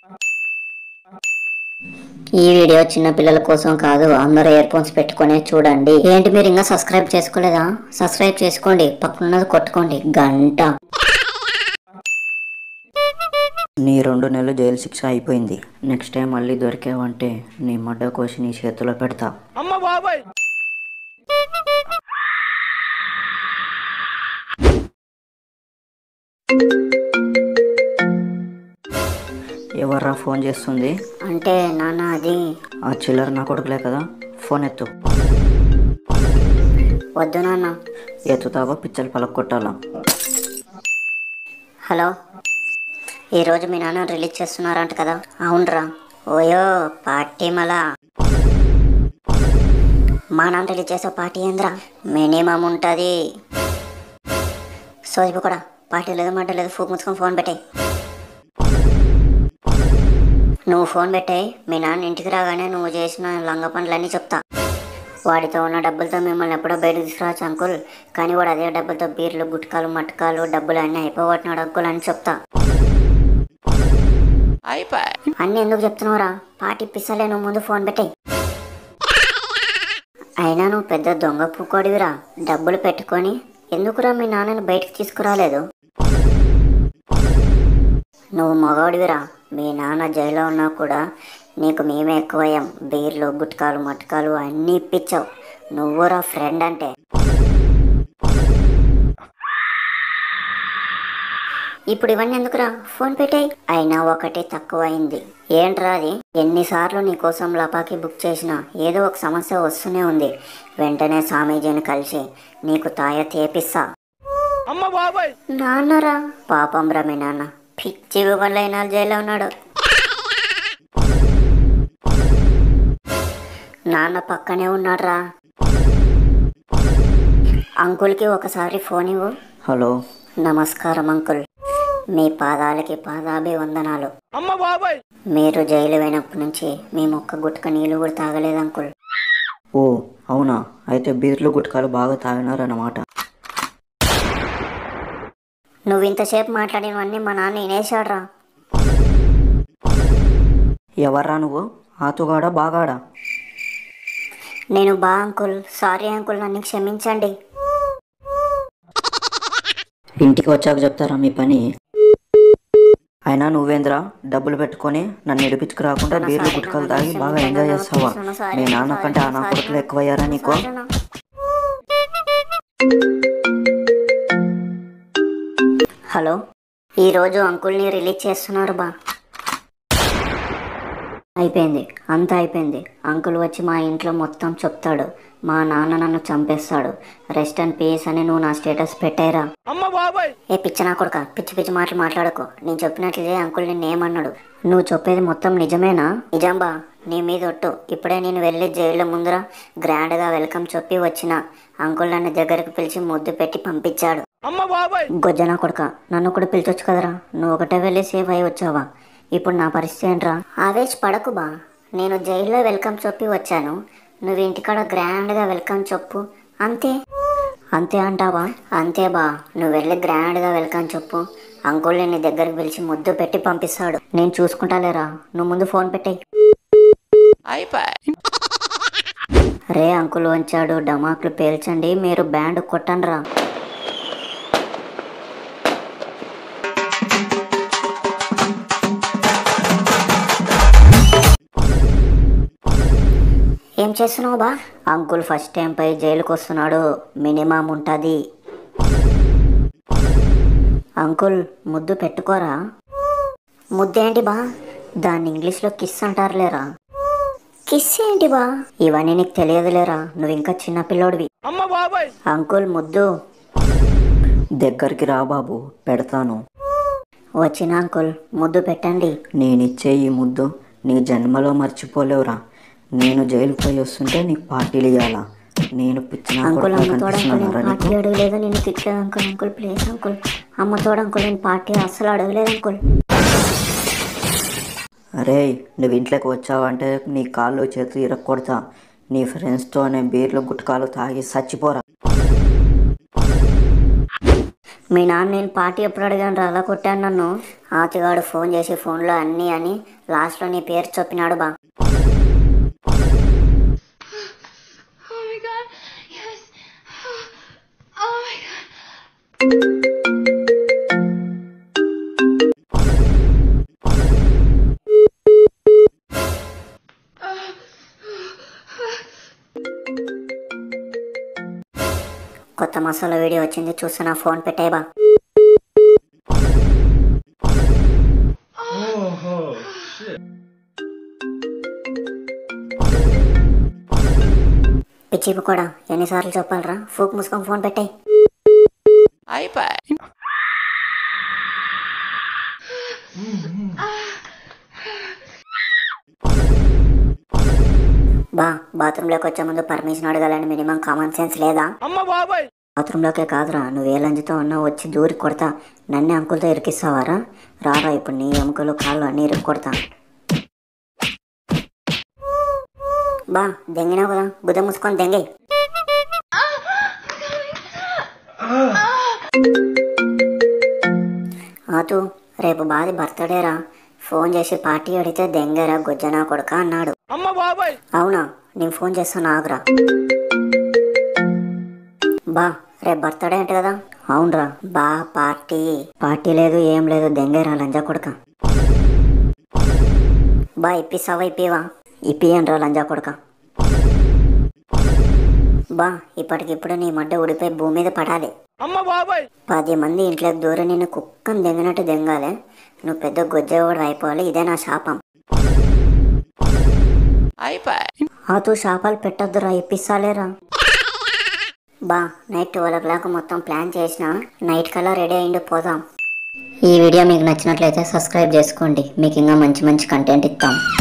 ఈ వీడియో చిన్న పిల్లల కోసం కాదు అందరూ ఇయర్ ఫోన్స్ పెట్టుకునే చూడండి ఏంటి మీరు ఇంకా సబ్స్క్రైబ్ చేసుకోలేదా సబ్స్క్రైబ్ చేసుకోండి పక్కనున్నది కొట్టుకోండి గంట నీ రెండు నెలలు జైలు శిక్ష అయిపోయింది నెక్స్ట్ టైం మళ్ళీ దొరికావంటే నీ మడ్డ కోసి నీ చేతిలో పెడతా ఎవర్రా ఫోన్ చేస్తుంది అంటే నాన్న అది ఆ చిల్లర నా కొడుకులే కదా ఫోన్ ఎత్తు వద్దు నాన్న ఎత్తుతావో పిచ్చలు పలక కొట్టాలా హలో ఈరోజు మీ నాన్న రిలీజ్ చేస్తున్నారంట కదా అవునరా ఓయో పార్టీ మలా మా నాన్న రిలీజ్ చేసే పార్టీ ఏంద్రా మినిమం ఉంటుంది సో ఇప్పుడు కూడా పార్టీ లేదు మాట లేదు ఫోన్ ముచ్చుకొని ఫోన్ పెట్టాయి నువ్వు ఫోన్ పెట్టాయి మీ నాన్న ఇంటికి రాగానే నువ్వు చేసిన లంగ పనులన్నీ చెప్తా వాడితో ఉన్న డబ్బులతో మిమ్మల్ని ఎప్పుడో బయటకు తీసుకురావచ్చు అంకుల్ కానీ వాడు అదే డబ్బులతో బీర్లు గుట్కాలు మట్కాలు డబ్బులు అన్నీ అయిపోగొట్టినాడు అంకుల్ అని చెప్తా అన్నీ ఎందుకు చెప్తున్నావురా పార్టీ పిసలే నువ్వు ముందు ఫోన్ పెట్టాయి అయినా నువ్వు పెద్ద దొంగ పూకోడివిరా డబ్బులు పెట్టుకొని ఎందుకురా మీ నాన్నని బయటకు తీసుకురాలేదు నువ్వు మగవాడివిరా మీ నాన్న జైల్లో ఉన్నా కూడా నీకు మేమే ఎక్కువయ్యాం బీర్లు గుట్కాలు మట్కాలు అన్నీ ఇప్పించావు నువ్వురా ఫ్రెండ్ అంటే ఇప్పుడు ఇవన్నీ ఎందుకురా ఫోన్ పెట్టాయి అయినా ఒకటి తక్కువ అయింది ఏంట్రా అది ఎన్నిసార్లు నీ కోసం లపాకి బుక్ చేసినా ఏదో ఒక సమస్య వస్తూనే ఉంది వెంటనే స్వామీజీని కలిసి నీకు తాయ తేపిస్తా నాన్నరా పాపం రా మీ నాన్న పిచ్చి వివరాలైన జైల్లో ఉన్నాడు నాన్న పక్కనే ఉన్నాడ్రా అంకుల్కి ఒకసారి ఫోన్ ఇవ్వు హలో నమస్కారం అంకుల్ మీ పాదాలకి పాదాభివందనాలు మీరు జైలు పోయినప్పటి నుంచి మేము ఒక్క గుట్క నీళ్ళు కూడా తాగలేదు అంకుల్ ఓ అవునా అయితే బీర్లు గుట్కాలు బాగా తాగినారన్నమాట నువ్వు ఇంతసేపు మాట్లాడినవన్నీ మా నాన్న వినేశాడ్రా ఎవర్రా నువ్వు ఆతుగాడా బాగాడా నేను బా అంకుల్ సారీ అంకుల్ నన్ను క్షమించండి ఇంటికి వచ్చాక చెప్తారా మీ పని అయినా నువ్వేంద్రా డబ్బులు పెట్టుకొని నన్ను ఇడిపించుకు రాకుండా బీర్లు గుట్కాలు తాగి బాగా ఎంజాయ్ చేస్తావా మీ నాన్న కంటే ఆ నా కొడుకులు ఎక్కువయ్యారా నీకు హలో ఈరోజు అంకుల్ని రిలీజ్ చేస్తున్నారు బా అయిపోయింది అంతా అయిపోయింది అంకుల్ వచ్చి మా ఇంట్లో మొత్తం చెప్తాడు మా నాన్న నన్ను చంపేస్తాడు రెస్ట్ అండ్ పీస్ అని నువ్వు నా స్టేటస్ పెట్టాయిరా ఏ పిచ్చి నా కొడుక పిచ్చి పిచ్చి మాటలు మాట్లాడకు నేను చెప్పినట్లే అంకుల్ నిన్ను ఏమన్నాడు నువ్వు చెప్పేది మొత్తం నిజమేనా నిజంబా నీ మీద ఒట్టు ఇప్పుడే నేను వెళ్ళి జైల్లో ముందర గ్రాండ్గా వెల్కమ్ చెప్పి వచ్చిన అంకుల్ నన్ను దగ్గరకు పిలిచి ముద్దు పెట్టి పంపించాడు గొజ్జనా కొడుక నన్ను కూడా పిలిచొచ్చు కదరా నువ్వు ఒకటే వెళ్ళి సేఫ్ అయి వచ్చావా ఇప్పుడు నా పరిస్థితి ఏంట్రా ఆవేశ పడకు బా నేను జైల్లో వెల్కమ్ చెప్పి వచ్చాను నువ్వు ఇంటికాడ గ్రాండ్గా వెల్కమ్ చెప్పు అంతే అంతే అంటావా అంతే బా నువ్వు వెళ్ళి గ్రాండ్గా వెల్కమ్ చెప్పు అంకుల్ నీ దగ్గరికి పిలిచి ముద్దు పెట్టి పంపిస్తాడు నేను చూసుకుంటాలేరా నువ్వు ముందు ఫోన్ పెట్టేయి రే అంకుల్ వంచాడు డమాకులు పేల్చండి మీరు బ్యాండ్ కొట్టండ్రా ఏం చేస్తున్నావు బా అంకుల్ ఫస్ట్ టైం పై జైలుకి వస్తున్నాడు మినిమం ఉంటుంది అంకుల్ ముద్దు పెట్టుకోరా ముద్దేంటి బా దాన్ని ఇంగ్లీష్లో కిస్ అంటారులేరా కిస్ ఏంటి బా ఇవన్నీ నీకు తెలియదులేరా నువ్వు ఇంకా చిన్న పిల్లోడివి అంకుల్ ముద్దు దగ్గరికి రా బాబు పెడతాను వచ్చిన అంకుల్ ముద్దు పెట్టండి నేనిచ్చే ఈ ముద్దు నీ జన్మలో మర్చిపోలేవురా నేను జైలుకి పోయి వస్తుంటే నీకు పార్టీలు ఇవ్వాలా నేను పిచ్చిన అంకుల్ అమ్మ తోడు అంకుల్ నేను కనిపిస్తున్నారా పార్టీ నీకు అడగలేదు నేను తిట్టలేదు అంకుల్ అంకుల్ ప్లీజ్ అంకుల్ అమ్మ తోడు అంకుల్ నేను పార్టీ అస్సలు అడగలేదు అంకుల్ అరే నువ్వు ఇంట్లోకి వచ్చావంటే నీ కాళ్ళు చేతులు ఇరక్కొడతా నీ ఫ్రెండ్స్తోనే బీర్లు గుట్కాలు తాగి చచ్చిపోరా మీ నాన్న నేను పార్టీ ఎప్పుడు అడిగాను రా అలా కొట్టాను నన్ను ఆతిగాడు ఫోన్ చేసి ఫోన్లో అన్నీ అని లాస్ట్లో నీ పేరు చెప్పినాడు బా Oh my god. Yes. Oh my god. కొత్త మసాలా వీడియో వచ్చింది చూస్తున్నా ఫోన్ పెట్టాయి బా పిచ్చిపు కూడా ఎన్నిసార్లు చెప్పాలరా ఫూక్ మూసుకొని ఫోన్ పెట్టాయి బా బాత్రూంలోకి వచ్చే ముందు పర్మిషన్ అడగాలని మినిమం కామన్ సెన్స్ లేదా బాత్రూంలోకే కాదురా నువ్వు ఏ లంచుతో ఉన్నా వచ్చి దూరి కొడతా నన్నే అంకులతో ఇరికిస్తావారా రారా ఇప్పుడు నీ ఎముకలు కాళ్ళు అన్నీ ఇరికి కొడతా బా దెంగినావు కదా గుద మూసుకొని దెంగై ఆతు రేపు బాది బర్త్డేరా ఫోన్ చేసి పార్టీ అడిగితే దెంగరా గుజ్జనా కొడుక అన్నాడు అవునా నేను ఫోన్ చేస్తాను ఆగురా బా రేపు బర్త్డే అంటే కదా అవునరా బా పార్టీ పార్టీ లేదు ఏం లేదు దెంగేరా లంజా కొడుక బా ఇప్పిస్తావా ఇప్పివా ఇప్పియనరా లంజా కొడుక బా ఇప్పటికిప్పుడు నీ మడ్డ ఉడిపోయి భూమి మీద పడాలి పది మంది ఇంట్లోకి దూరం నిన్ను కుక్కను దెంగినట్టు దెంగాలి నువ్వు పెద్ద గొజ్జేవాడు అయిపోవాలి ఇదే నా శాపం ఆతూ శాపాలు పెట్టద్దురా ఇప్పిస్తాలేరా బా నైట్ ట్వెల్వ్ ఓ క్లాక్ మొత్తం ప్లాన్ చేసిన నైట్ కల్లా రెడీ అయ్యిండి పోదాం ఈ వీడియో మీకు నచ్చినట్లయితే సబ్స్క్రైబ్ చేసుకోండి మీకు ఇంకా మంచి మంచి కంటెంట్ ఇస్తాం